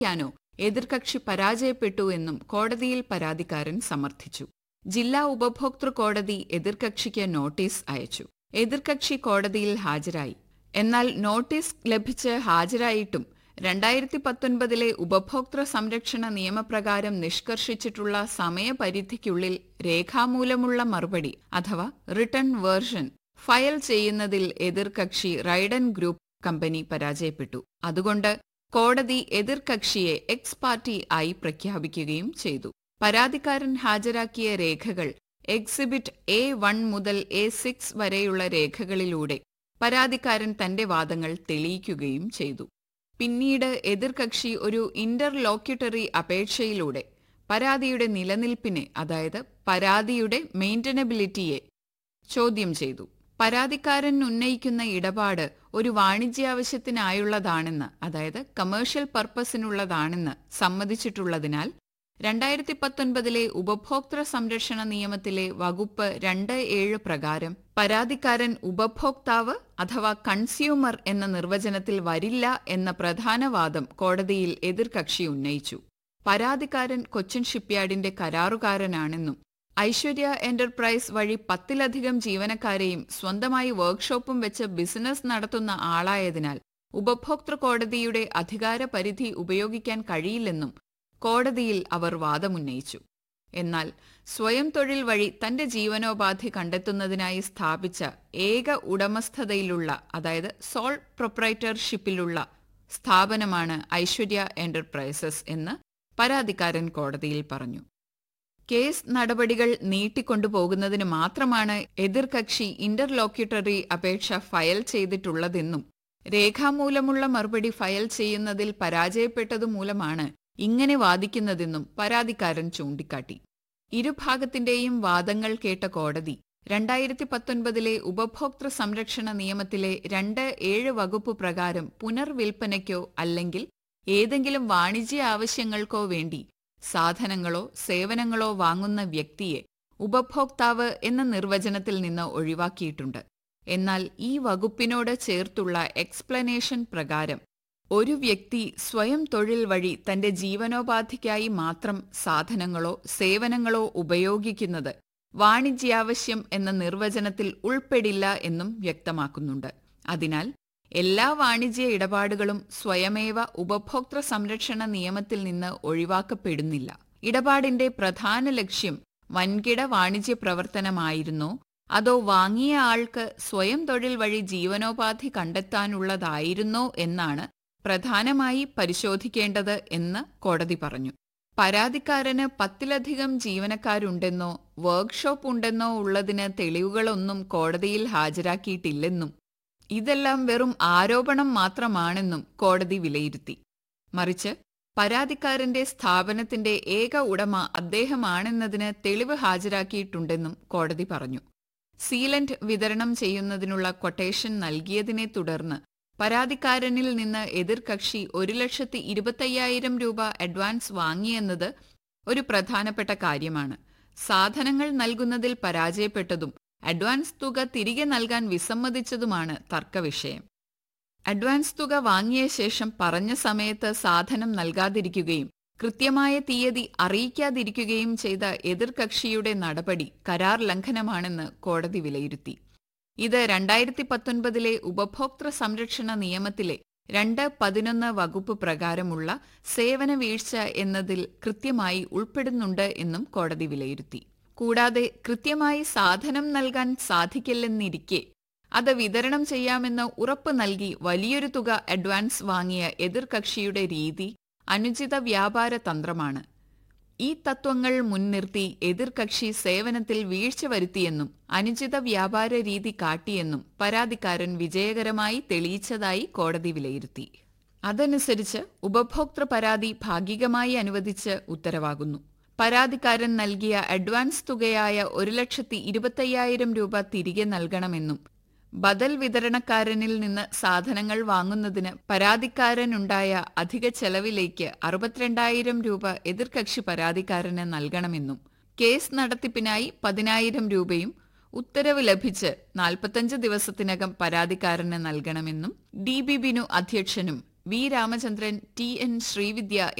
ാനോ എതിർകക്ഷി പരാജയപ്പെട്ടു എന്നും കോടതിയിൽ പരാതിക്കാരൻ സമർത്ഥിച്ചു ജില്ലാ ഉപഭോക്തൃ കോടതി എതിർകക്ഷിക്ക് നോട്ടീസ് അയച്ചു എതിർകക്ഷി കോടതിയിൽ ഹാജരായി എന്നാൽ നോട്ടീസ് ലഭിച്ച് ഹാജരായിട്ടും രണ്ടായിരത്തി പത്തൊൻപതിലെ ഉപഭോക്തൃ സംരക്ഷണ നിയമപ്രകാരം നിഷ്കർഷിച്ചിട്ടുള്ള സമയപരിധിക്കുള്ളിൽ രേഖാമൂലമുള്ള മറുപടി അഥവാ റിട്ടേൺ വേർഷൻ ഫയൽ ചെയ്യുന്നതിൽ എതിർകക്ഷി റൈഡൻ ഗ്രൂപ്പ് കമ്പനി പരാജയപ്പെട്ടു അതുകൊണ്ട് കോടതി എതിർകക്ഷിയെ എക്സ് പാർട്ടി ആയി പ്രഖ്യാപിക്കുകയും ചെയ്തു പരാതിക്കാരൻ ഹാജരാക്കിയ രേഖകൾ എക്സിബിറ്റ് എ വൺ മുതൽ എ സിക്സ് വരെയുള്ള രേഖകളിലൂടെ പരാതിക്കാരൻ തന്റെ വാദങ്ങൾ തെളിയിക്കുകയും ചെയ്തു പിന്നീട് എതിർകക്ഷി ഒരു ഇന്റർലോക്യുട്ടറി അപേക്ഷയിലൂടെ പരാതിയുടെ നിലനിൽപ്പിനെ അതായത് പരാതിയുടെ മെയിന്റനബിലിറ്റിയെ ചോദ്യം ചെയ്തു പരാതിക്കാരൻ ഉന്നയിക്കുന്ന ഇടപാട് ഒരു വാണിജ്യാവശ്യത്തിനായുള്ളതാണെന്ന് അതായത് കമേഴ്ഷ്യൽ പർപ്പസിനുള്ളതാണെന്ന് സമ്മതിച്ചിട്ടുള്ളതിനാൽ രണ്ടായിരത്തി പത്തൊൻപതിലെ ഉപഭോക്തൃ സംരക്ഷണ നിയമത്തിലെ വകുപ്പ് രണ്ട് ഏഴ് പ്രകാരം പരാതിക്കാരൻ ഉപഭോക്താവ് അഥവാ കൺസ്യൂമർ എന്ന നിർവചനത്തിൽ വരില്ല എന്ന പ്രധാന വാദം കോടതിയിൽ എതിർകക്ഷി ഉന്നയിച്ചു പരാതിക്കാരൻ കൊച്ചിൻ ഷിപ്പ്യാർഡിന്റെ കരാറുകാരനാണെന്നും ഐശ്വര്യ എന്റർപ്രൈസ് വഴി പത്തിലധികം ജീവനക്കാരെയും സ്വന്തമായി വർക്ക്ഷോപ്പും വെച്ച് ബിസിനസ് നടത്തുന്ന ആളായതിനാൽ ഉപഭോക്തൃ കോടതിയുടെ അധികാര പരിധി ഉപയോഗിക്കാൻ കഴിയില്ലെന്നും കോടതിയിൽ അവർ വാദമുന്നയിച്ചു എന്നാൽ സ്വയം തൊഴിൽ വഴി തന്റെ ജീവനോപാധി കണ്ടെത്തുന്നതിനായി സ്ഥാപിച്ച ഏക ഉടമസ്ഥതയിലുള്ള അതായത് സോൾ പ്രൊപ്പറേറ്റർഷിപ്പിലുള്ള സ്ഥാപനമാണ് ഐശ്വര്യ എന്റർപ്രൈസസ് എന്ന് പരാതിക്കാരൻ കോടതിയിൽ പറഞ്ഞു കേസ് നടപടികൾ നീട്ടിക്കൊണ്ടുപോകുന്നതിന് മാത്രമാണ് എതിർകക്ഷി ഇന്റർലോക്യുട്ടറി അപേക്ഷ ഫയൽ ചെയ്തിട്ടുള്ളതെന്നും രേഖാമൂലമുള്ള മറുപടി ഫയൽ ചെയ്യുന്നതിൽ പരാജയപ്പെട്ടതുമൂലമാണ് ഇങ്ങനെ വാദിക്കുന്നതെന്നും പരാതിക്കാരൻ ചൂണ്ടിക്കാട്ടി ഇരുഭാഗത്തിന്റെയും വാദങ്ങൾ കേട്ട കോടതി രണ്ടായിരത്തി പത്തൊൻപതിലെ ഉപഭോക്തൃ സംരക്ഷണ നിയമത്തിലെ രണ്ട് ഏഴ് വകുപ്പ് പ്രകാരം പുനർവിൽപ്പനയ്ക്കോ അല്ലെങ്കിൽ ഏതെങ്കിലും വാണിജ്യ ആവശ്യങ്ങൾക്കോ വേണ്ടി സാധനങ്ങളോ സേവനങ്ങളോ വാങ്ങുന്ന വ്യക്തിയെ ഉപഭോക്താവ് എന്ന നിർവചനത്തിൽ നിന്ന് ഒഴിവാക്കിയിട്ടുണ്ട് എന്നാൽ ഈ വകുപ്പിനോട് ചേർത്തുള്ള എക്സ്പ്ലനേഷൻ പ്രകാരം ഒരു വ്യക്തി സ്വയം തൊഴിൽ വഴി തന്റെ ജീവനോപാധിക്കായി മാത്രം സാധനങ്ങളോ സേവനങ്ങളോ ഉപയോഗിക്കുന്നത് വാണിജ്യാവശ്യം എന്ന നിർവചനത്തിൽ ഉൾപ്പെടില്ല എന്നും വ്യക്തമാക്കുന്നുണ്ട് അതിനാൽ എല്ലാ വാണിജ്യ ഇടപാടുകളും സ്വയമേവ ഉപഭോക്തൃ സംരക്ഷണ നിയമത്തിൽ നിന്ന് ഒഴിവാക്കപ്പെടുന്നില്ല ഇടപാടിന്റെ പ്രധാന ലക്ഷ്യം വൻകിട വാണിജ്യ പ്രവർത്തനമായിരുന്നോ അതോ വാങ്ങിയ ആൾക്ക് സ്വയം തൊഴിൽ വഴി ജീവനോപാധി കണ്ടെത്താനുള്ളതായിരുന്നോ എന്നാണ് പ്രധാനമായി പരിശോധിക്കേണ്ടത് എന്ന് കോടതി പറഞ്ഞു പരാതിക്കാരന് പത്തിലധികം ജീവനക്കാരുണ്ടെന്നോ വർക്ക്ഷോപ്പ് ഉണ്ടെന്നോ ഉള്ളതിന് തെളിവുകളൊന്നും കോടതിയിൽ ഹാജരാക്കിയിട്ടില്ലെന്നും ഇതെല്ലാം വെറും ആരോപണം മാത്രമാണെന്നും കോടതി വിലയിരുത്തി മറിച്ച് പരാതിക്കാരന്റെ സ്ഥാപനത്തിന്റെ ഏക ഉടമ അദ്ദേഹമാണെന്നതിന് തെളിവ് ഹാജരാക്കിയിട്ടുണ്ടെന്നും കോടതി പറഞ്ഞു സീലന്റ് വിതരണം ചെയ്യുന്നതിനുള്ള കൊട്ടേഷൻ നൽകിയതിനെ തുടർന്ന് പരാതിക്കാരനിൽ നിന്ന് എതിർകക്ഷി ഒരു ലക്ഷത്തി ഇരുപത്തയ്യായിരം രൂപ അഡ്വാൻസ് വാങ്ങിയെന്നത് ഒരു പ്രധാനപ്പെട്ട കാര്യമാണ് സാധനങ്ങൾ നൽകുന്നതിൽ പരാജയപ്പെട്ടതും അഡ്വാൻസ് തുക തിരികെ നൽകാൻ വിസമ്മതിച്ചതുമാണ് തർക്കവിഷയം അഡ്വാൻസ് തുക വാങ്ങിയ ശേഷം പറഞ്ഞ സമയത്ത് സാധനം നൽകാതിരിക്കുകയും കൃത്യമായ തീയതി അറിയിക്കാതിരിക്കുകയും ചെയ്ത എതിർകക്ഷിയുടെ നടപടി കരാർ ലംഘനമാണെന്ന് കോടതി വിലയിരുത്തി ഇത് രണ്ടായിരത്തി പത്തൊൻപതിലെ ഉപഭോക്തൃ സംരക്ഷണ നിയമത്തിലെ രണ്ട് പതിനൊന്ന് വകുപ്പ് പ്രകാരമുള്ള സേവന വീഴ്ച എന്നതിൽ കൃത്യമായി ഉൾപ്പെടുന്നുണ്ട് എന്നും കോടതി വിലയിരുത്തി കൂടാതെ കൃത്യമായി സാധനം നൽകാൻ സാധിക്കില്ലെന്നിരിക്കെ അത് വിതരണം ചെയ്യാമെന്ന് ഉറപ്പ് നൽകി വലിയൊരു തുക അഡ്വാൻസ് വാങ്ങിയ എതിർകക്ഷിയുടെ രീതി അനുചിത വ്യാപാര തന്ത്രമാണ് ഈ തത്വങ്ങൾ മുൻനിർത്തി എതിർകക്ഷി സേവനത്തിൽ വീഴ്ച വരുത്തിയെന്നും അനുചിത വ്യാപാര രീതി കാട്ടിയെന്നും പരാതിക്കാരൻ വിജയകരമായി തെളിയിച്ചതായി കോടതി വിലയിരുത്തി അതനുസരിച്ച് ഉപഭോക്തൃ പരാതി ഭാഗികമായി അനുവദിച്ച് ഉത്തരവാകുന്നു പരാതിക്കാരൻ നൽകിയ അഡ്വാൻസ് തുകയായ ഒരു ലക്ഷത്തി ഇരുപത്തയ്യായിരം രൂപ തിരികെ നൽകണമെന്നും ബദൽ വിതരണക്കാരനിൽ നിന്ന് സാധനങ്ങൾ വാങ്ങുന്നതിന് പരാതിക്കാരനുണ്ടായ അധിക ചെലവിലേക്ക് അറുപത്തിരണ്ടായിരം രൂപ എതിർകക്ഷി പരാതിക്കാരന് നൽകണമെന്നും കേസ് നടത്തിപ്പിനായി പതിനായിരം രൂപയും ഉത്തരവ് ലഭിച്ച് നാൽപ്പത്തഞ്ച് ദിവസത്തിനകം പരാതിക്കാരന് നൽകണമെന്നും ഡി ബി ബിനു അധ്യക്ഷനും V Ramachandran T N Srividya